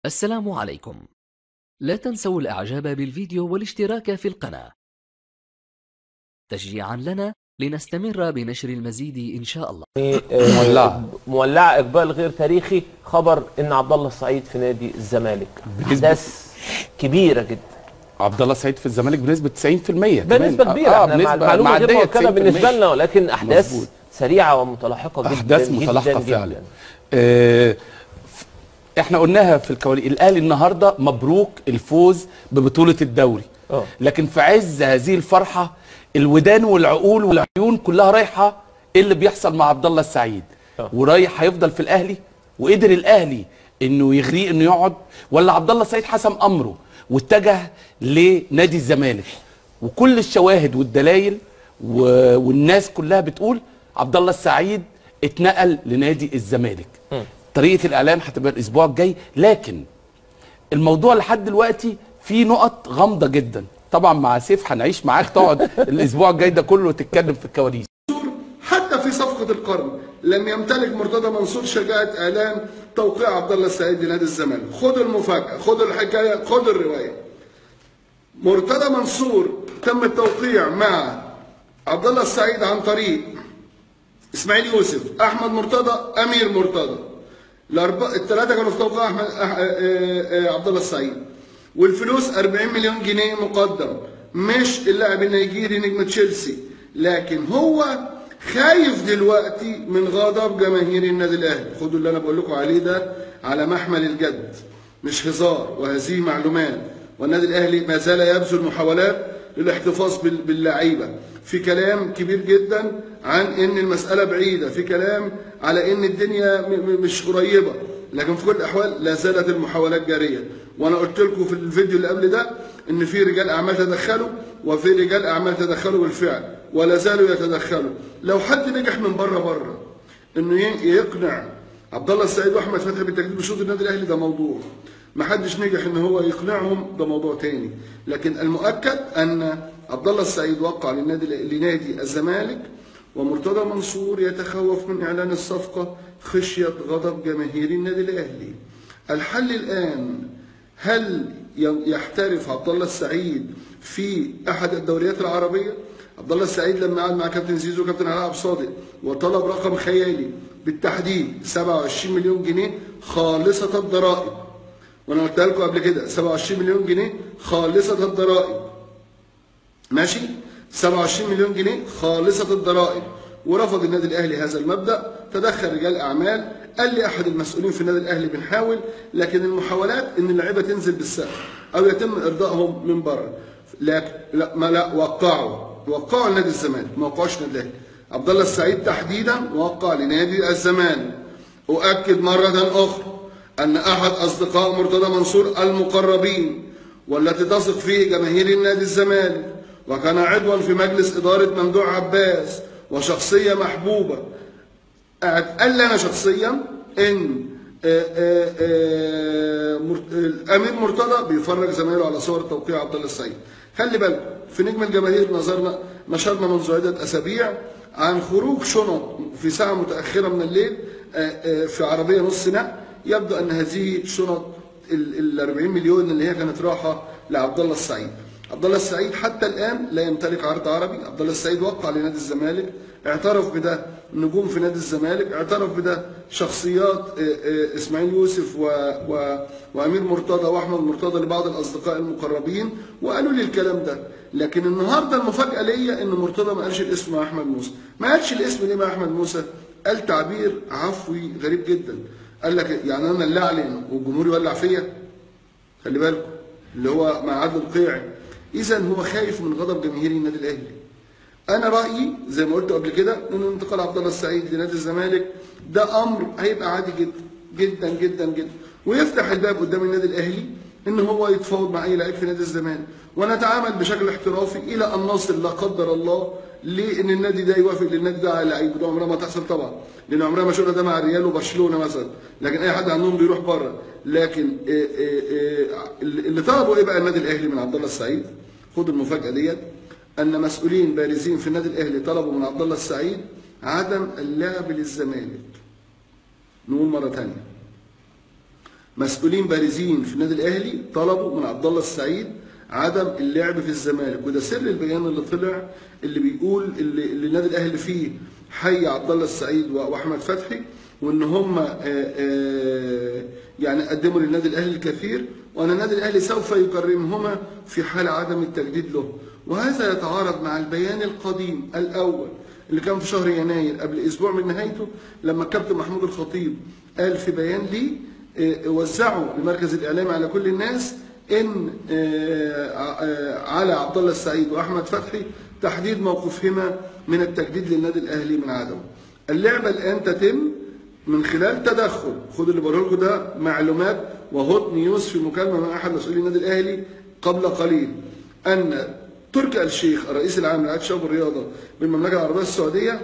السلام عليكم لا تنسوا الاعجاب بالفيديو والاشتراك في القناة تشجيعا لنا لنستمر بنشر المزيد ان شاء الله مولعة. مولعه اقبال غير تاريخي خبر ان عبد الله السعيد في نادي الزمالك احداث كبيره جدا عبد الله سعيد في الزمالك بنسبه 90% بنسبه كمان. كبيره آه احنا مع بنسبة المعلومه غير معدية مؤكده 90%. بالنسبه لنا ولكن احداث مظبوط. سريعه ومتلاحقه جدا احداث جدا متلاحقه جدا فعلا آه، ف- احنا قلناها في الكواليس الاهلي النهارده مبروك الفوز ببطوله الدوري اه. لكن في عز هذه الفرحه الودان والعقول والعيون كلها رايحه ايه اللي بيحصل مع عبد الله السعيد اه. ورايح هيفضل في الاهلي وقدر الاهلي انه يغريه انه يقعد ولا عبد الله السعيد حسم امره واتجه لنادي الزمالك وكل الشواهد والدلائل و... والناس كلها بتقول عبد الله السعيد اتنقل لنادي الزمالك طريقه الاعلان هتبقى الاسبوع الجاي لكن الموضوع لحد دلوقتي في نقط غامضه جدا طبعا مع سيف هنعيش معاك تقعد الاسبوع الجاي ده كله تتكلم في الكواليس حتى في صفقة القرن لم يمتلك مرتضى منصور شجاعة إعلان توقيع عبد الله السعيد لنادي الزمالك خدوا المفاجأة خدوا الحكاية خدوا الرواية مرتضى منصور تم التوقيع مع عبد الله السعيد عن طريق اسماعيل يوسف احمد مرتضى امير مرتضى الأربعة الثلاثه كانوا في توقيع احمد أح... آه، آه، عبد الله السعيد والفلوس 40 مليون جنيه مقدم مش اللاعب النيجيري نجم تشيلسي لكن هو خايف دلوقتي من غضب جماهير النادي الاهلي خدوا اللي انا بقول لكم عليه ده على محمل الجد مش هزار وهذه معلومات والنادي الاهلي ما زال يبذل محاولات للاحتفاظ بال- باللعيبه في كلام كبير جدا عن ان المساله بعيده في كلام على ان الدنيا م- م- مش قريبه لكن في كل الاحوال لا زالت المحاولات جاريه وانا قلت لكم في الفيديو اللي قبل ده ان في رجال اعمال تدخلوا وفي رجال اعمال تدخلوا بالفعل ولا زالوا يتدخلوا لو حد نجح من بره بره انه ي- يقنع عبد الله السعيد واحمد فتحي بالتجديد بشروط النادي الاهلي ده موضوع ما حدش نجح ان هو يقنعهم ده موضوع تاني لكن المؤكد ان عبد الله السعيد وقع للنادي لنادي الزمالك ومرتضى منصور يتخوف من اعلان الصفقه خشيه غضب جماهير النادي الاهلي الحل الان هل ي- يحترف عبد الله السعيد في احد الدوريات العربيه عبد الله السعيد لما قعد مع كابتن زيزو وكابتن علاء عبد الصادق وطلب رقم خيالي بالتحديد 27 مليون جنيه خالصه الضرائب وانا قلتها لكم قبل كده 27 مليون جنيه خالصه الضرائب ماشي 27 مليون جنيه خالصة الضرائب ورفض النادي الاهلي هذا المبدا تدخل رجال اعمال قال لي احد المسؤولين في النادي الاهلي بنحاول لكن المحاولات ان اللعيبه تنزل بالسقف او يتم ارضائهم من بره لكن لا ما لا وقعوا وقعوا لنادي الزمالك ما وقعوش النادي الاهلي عبد الله السعيد تحديدا وقع لنادي الزمالك اؤكد مره اخرى ان احد اصدقاء مرتضى منصور المقربين والتي تثق فيه جماهير النادي الزمالك وكان عضوا في مجلس إدارة ممدوح عباس وشخصية محبوبة قال لي أنا شخصيا إن آه، آه، آه، مر- الأمير مرتضى بيفرج زمايله على صور توقيع عبد الله السعيد خلي بالكم في نجم الجماهير نظرنا نشرنا منذ عدة أسابيع عن خروج شنط في ساعة متأخرة من الليل آه، آه، في عربية نص نقل يبدو أن هذه شنط ال 40 مليون اللي هي كانت راحة لعبد الله السعيد عبد الله السعيد حتى الان لا يمتلك عرض عربي عبد الله السعيد وقع لنادي الزمالك اعترف بده نجوم في نادي الزمالك اعترف بده شخصيات آه، آه، اسماعيل يوسف و... و... وامير مرتضى واحمد مرتضى لبعض الاصدقاء المقربين وقالوا لي الكلام ده لكن النهارده المفاجاه ليا ان مرتضى ما قالش الاسم مع احمد موسى ما قالش الاسم ليه مع احمد موسى قال تعبير عفوي غريب جدا قال لك يعني انا اللي اعلن والجمهور يولع فيا خلي بالكم اللي هو مع عادل القيعي اذا هو خايف من غضب جماهير النادي الاهلي انا رايي زي ما قلت قبل كده ان انتقال عبد الله السعيد لنادي الزمالك ده امر هيبقى عادي جدا جدا جدا جدا ويفتح الباب قدام النادي الاهلي ان هو يتفاوض مع اي لعيب في نادي الزمالك ونتعامل بشكل احترافي الى ان نصل لا قدر الله لان النادي ده يوافق للنادي ده على لعيب وده عمرها ما تحصل طبعا لان عمرها ما شفنا ده مع الريال وبرشلونه مثلا لكن اي حد عندهم بيروح بره لكن إيه إيه إيه اللي طلبوا ايه بقى النادي الاهلي من عبد الله السعيد خد المفاجاه ديت ان مسؤولين بارزين في النادي الاهلي طلبوا من عبد الله السعيد عدم اللعب للزمالك نقول مره ثانيه مسؤولين بارزين في النادي الاهلي طلبوا من عبد الله السعيد عدم اللعب في الزمالك وده سر البيان اللي طلع اللي بيقول اللي, اللي النادي الاهلي فيه حي عبد الله السعيد و- واحمد فتحي وان هم آه، آه، يعني قدموا للنادي الاهلي الكثير وان النادي الاهلي سوف يكرمهما في حال عدم التجديد له وهذا يتعارض مع البيان القديم الاول اللي كان في شهر يناير قبل اسبوع من نهايته لما الكابتن محمود الخطيب قال في بيان لي آه، وزعوا المركز الاعلامي على كل الناس ان آه، آه، على عبد الله السعيد واحمد فتحي تحديد موقفهما من التجديد للنادي الاهلي من عدمه. اللعبه الان تتم من خلال تدخل خد اللي بقوله لكم ده معلومات وهوت نيوز في مكالمه مع احد مسؤولي النادي الاهلي قبل قليل ان تركي آل الشيخ الرئيس العام لرعايه الشباب والرياضه بالمملكه العربيه السعوديه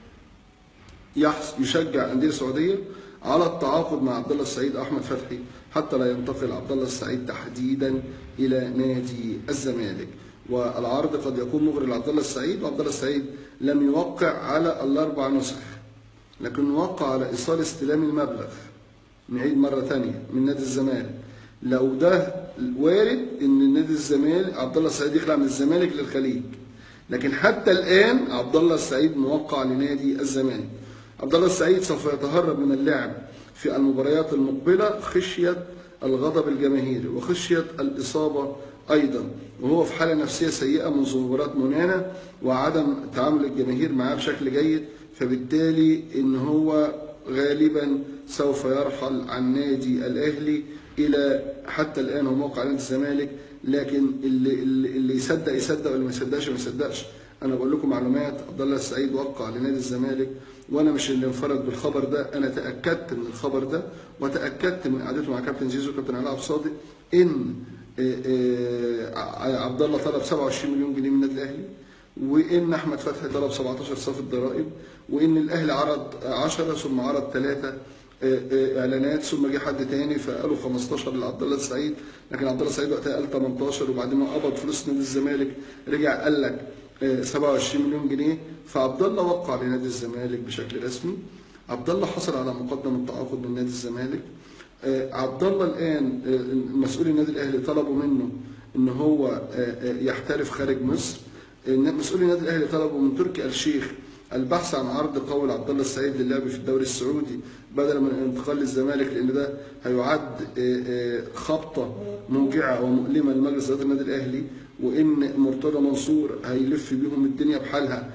يحس يشجع الانديه السعوديه على التعاقد مع عبد الله السعيد احمد فتحي حتى لا ينتقل عبد الله السعيد تحديدا الى نادي الزمالك والعرض قد يكون مغري لعبد الله السعيد وعبد الله السعيد لم يوقع على الاربع نسخ لكن وقع على ايصال استلام المبلغ نعيد مره ثانيه من نادي الزمالك لو ده وارد ان نادي الزمالك عبد الله السعيد يخلع من الزمالك للخليج لكن حتى الان عبد الله السعيد موقع لنادي الزمالك عبد الله السعيد سوف يتهرب من اللعب في المباريات المقبله خشيه الغضب الجماهيري وخشيه الاصابه ايضا وهو في حاله نفسيه سيئه منذ مباراه منانا وعدم تعامل الجماهير معاه بشكل جيد فبالتالي ان هو غالبا سوف يرحل عن نادي الاهلي الى حتى الان هو موقع نادي الزمالك لكن اللي اللي اللي يصدق يصدق واللي ما يصدقش ما يصدقش انا بقول لكم معلومات عبد الله السعيد وقع لنادي الزمالك وانا مش اللي انفرد بالخبر ده انا تاكدت من الخبر ده وتاكدت من قعدته مع كابتن زيزو وكابتن علاء عبد الصادق ان آه، آه، عبد الله طلب 27 مليون جنيه من النادي الاهلي وان احمد فتحي طلب 17 صافي الضرائب وان الاهلي عرض 10 ثم عرض ثلاثه اعلانات ثم جه حد تاني فقالوا 15 لعبد الله السعيد لكن عبد الله السعيد وقتها قال 18 وبعدين هو قبض فلوس نادي الزمالك رجع قال لك آه، 27 مليون جنيه فعبد الله وقع لنادي الزمالك بشكل رسمي عبد الله حصل على مقدم التعاقد من نادي الزمالك آه، عبد الله الان آه، مسؤولي النادي الاهلي طلبوا منه ان هو آه، آه، يحترف خارج مصر إن مسؤولي النادي الاهلي طلبوا من تركي آل الشيخ البحث عن عرض قول عبد الله السعيد للعب في الدوري السعودي بدلا من الانتقال للزمالك لان ده هيعد آه، آه، خبطه موجعه ومؤلمه لمجلس اداره النادي الاهلي وان مرتضى منصور هيلف بيهم الدنيا بحالها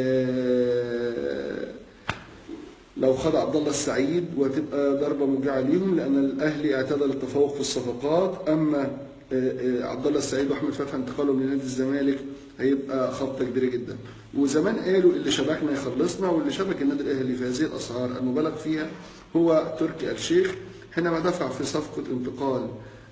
آه، لو خد عبد الله السعيد وتبقى ضربه موجعه ليهم لان الاهلي اعتدى للتفوق في الصفقات اما آه، آه، عبد الله السعيد واحمد فتحي انتقالهم لنادي الزمالك هيبقى خبطه كبيره جدا وزمان قالوا اللي شبكنا يخلصنا واللي شبك النادي الاهلي في هذه الاسعار المبالغ فيها هو تركي آل الشيخ حينما دفع في صفقه انتقال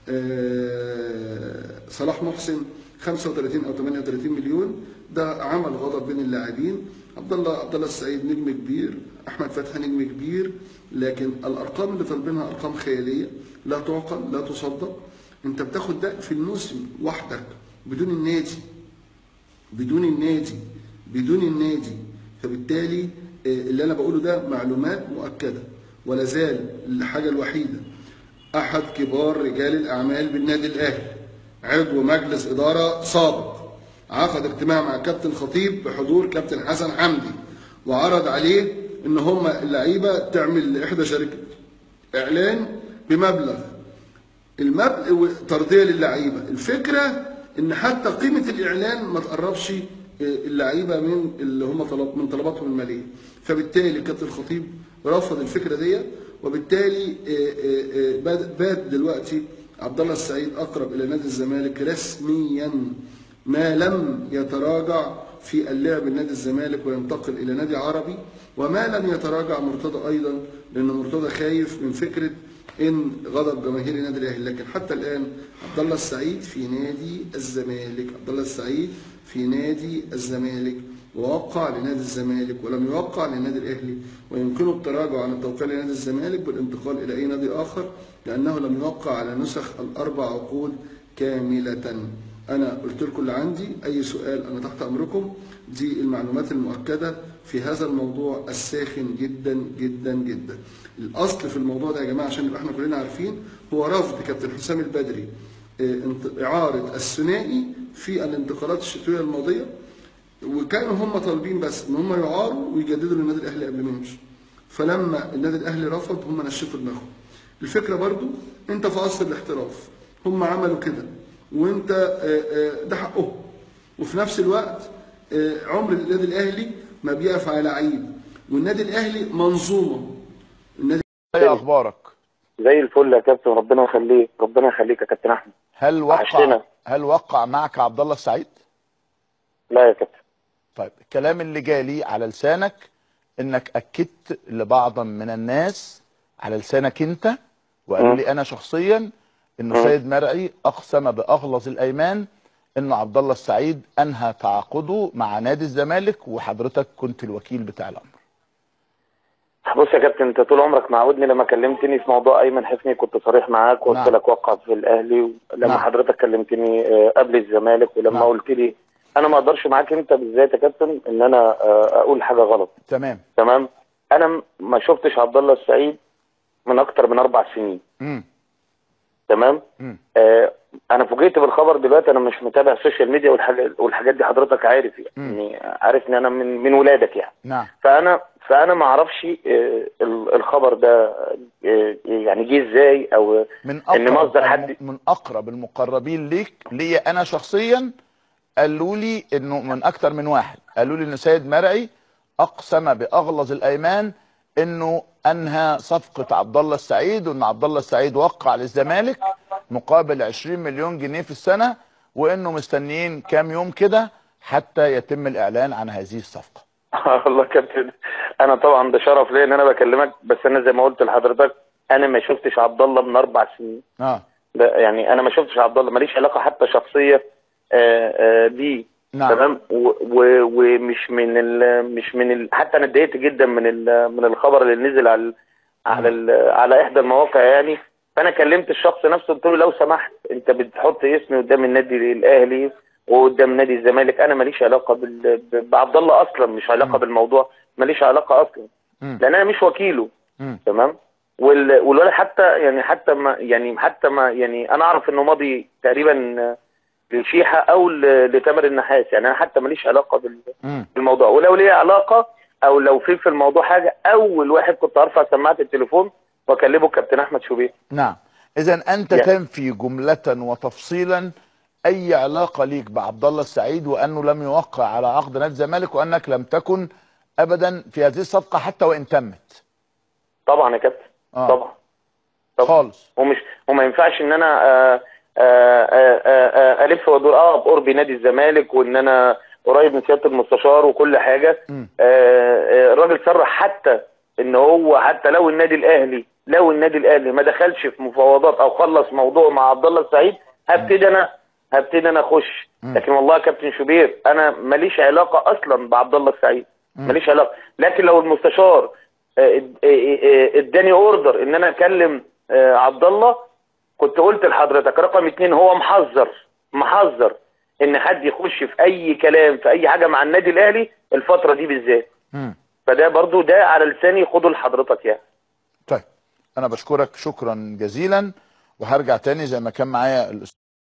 آه، صلاح محسن 35 او 38 مليون ده عمل غضب بين اللاعبين عبد الله عبد الله السعيد نجم كبير احمد فتحي نجم كبير لكن الارقام اللي طالبينها ارقام خياليه لا تعقل لا تصدق انت بتاخد ده في الموسم وحدك بدون النادي بدون النادي بدون النادي فبالتالي آه، اللي انا بقوله ده معلومات مؤكده ولا زال الحاجه الوحيده احد كبار رجال الاعمال بالنادي الاهلي عضو مجلس اداره سابق عقد اجتماع مع كابتن خطيب بحضور كابتن حسن حمدي وعرض عليه ان هم اللعيبه تعمل احدى شركه اعلان بمبلغ المبلغ ترضيه للعيبه الفكره ان حتى قيمه الاعلان ما تقربش اللعيبه من اللي هم طلب من طلباتهم الماليه فبالتالي كابتن الخطيب رفض الفكره دي وبالتالي آه، آه، آه، باد باد دلوقتي عبد الله السعيد اقرب الى نادي الزمالك رسميا ما لم يتراجع في اللعب لنادي الزمالك وينتقل الى نادي عربي وما لم يتراجع مرتضى ايضا لان مرتضى خايف من فكره ان غضب جماهير النادي الاهلي لكن حتى الان عبد الله السعيد في نادي الزمالك عبد الله السعيد في نادي الزمالك ووقع لنادي الزمالك ولم يوقع للنادي الاهلي ويمكنه التراجع عن التوقيع لنادي الزمالك بالانتقال الى اي نادي اخر لانه لم يوقع على نسخ الاربع عقود كامله انا قلت لكم اللي عندي اي سؤال انا تحت امركم دي المعلومات المؤكده في هذا الموضوع الساخن جدا جدا جدا الاصل في الموضوع ده يا جماعه عشان نبقى احنا كلنا عارفين هو رفض كابتن حسام البدري آه، انت- اعاره الثنائي في الانتقالات الشتويه الماضيه وكانوا هم طالبين بس ان هم يعاروا ويجددوا للنادي الاهلي قبل ما يمشوا فلما النادي الاهلي رفض هم نشفوا دماغهم الفكره برضو انت في عصر الاحتراف هم عملوا كده وانت آه، آه، ده حقهم وفي نفس الوقت آه، عمر النادي الاهلي ما بيقف على لعيب والنادي الاهلي منظومه النادي ايه اخبارك زي الفل يا كابتن ربنا يخليك ربنا يخليك يا كابتن احمد هل وقع وحشتنا. هل وقع معك عبد الله السعيد لا يا كابتن طيب الكلام اللي جالي على لسانك انك اكدت لبعض من الناس على لسانك انت وقالوا مم. لي انا شخصيا انه سيد مرعي اقسم باغلظ الايمان انه عبد الله السعيد انهى تعاقده مع نادي الزمالك وحضرتك كنت الوكيل بتاع الامر بص يا كابتن انت طول عمرك معودني لما كلمتني في موضوع ايمن حفني كنت صريح معاك وقلت نعم. لك وقع في الاهلي لما نعم. حضرتك كلمتني آه، قبل الزمالك ولما نعم. قلت لي انا ما اقدرش معاك انت بالذات يا كابتن ان انا آه، اقول حاجه غلط تمام تمام انا م- ما شفتش عبد الله السعيد من اكتر من اربع سنين امم تمام امم آه انا فوجئت بالخبر دلوقتي انا مش متابع السوشيال ميديا والحاجات والحاجات دي حضرتك عارف يعني عارف ان انا من من ولادك يعني نعم فانا فانا ما اعرفش آه، ال- الخبر ده آه، يعني جه ازاي او من ان اقرب مصدر حد من اقرب المقربين ليك ليا انا شخصيا قالوا لي انه من اكتر من واحد قالوا لي ان سيد مرعي اقسم باغلظ الايمان انه انهى صفقه عبد الله السعيد وان عبد الله السعيد وقع للزمالك مقابل 20 مليون جنيه في السنه وانه مستنيين كام يوم كده حتى يتم الاعلان عن هذه الصفقه والله يا كابتن انا طبعا ده شرف ليا ان انا بكلمك بس انا زي ما قلت لحضرتك انا ما شفتش عبد الله من اربع سنين اه ده يعني انا ما شفتش عبد الله ماليش علاقه حتى شخصيه آه، آه، بيه نعم. تمام و- و- ومش من ال مش من ال حتى انا اتضايقت جدا من ال من الخبر اللي نزل على ال على ال على احدى المواقع يعني فانا كلمت الشخص نفسه قلت له لو سمحت انت بتحط اسمي قدام النادي الاهلي وقدام نادي الزمالك انا ماليش علاقه بال- ب- بعبد الله اصلا مش علاقه بالموضوع ماليش علاقه اصلا مم. لان انا مش وكيله مم. تمام وال- والولد حتى يعني حتى ما يعني حتى ما يعني انا اعرف انه ماضي تقريبا للشيحه او ل- لتامر النحاس يعني انا حتى ماليش علاقه بال- مم. بالموضوع ولو ليا علاقه او لو في في الموضوع حاجه اول واحد كنت ارفع سماعه التليفون واكلمه الكابتن احمد شوبير نعم اذا انت يعني- تنفي جملة وتفصيلا اي علاقة ليك بعبد الله السعيد وانه لم يوقع على عقد نادي الزمالك وانك لم تكن ابدا في هذه الصفقة حتى وان تمت طبعا يا كابتن آه. طبعا طبعا خالص ومش وما ينفعش ان انا آه، آه، آه، آه، آه، الف وادور اه بقرب نادي الزمالك وان انا قريب من سياده المستشار وكل حاجه مم. آه، آه، الراجل صرح حتى ان هو حتى لو النادي الاهلي لو النادي الاهلي ما دخلش في مفاوضات او خلص موضوع مع عبد الله السعيد هبتدي انا هبتدي انا اخش لكن والله يا كابتن شوبير انا ماليش علاقه اصلا بعبد الله السعيد ماليش علاقه لكن لو المستشار آه، اد- آه، آه، اداني اوردر ان انا اكلم آه، عبد الله كنت قلت لحضرتك رقم اتنين هو محذر محذر ان حد يخش في اي كلام في اي حاجه مع النادي الاهلي الفتره دي بالذات مم. فده برضو ده على لساني خده لحضرتك يعني طيب انا بشكرك شكرا جزيلا وهرجع تاني زي ما كان معايا الأستاذ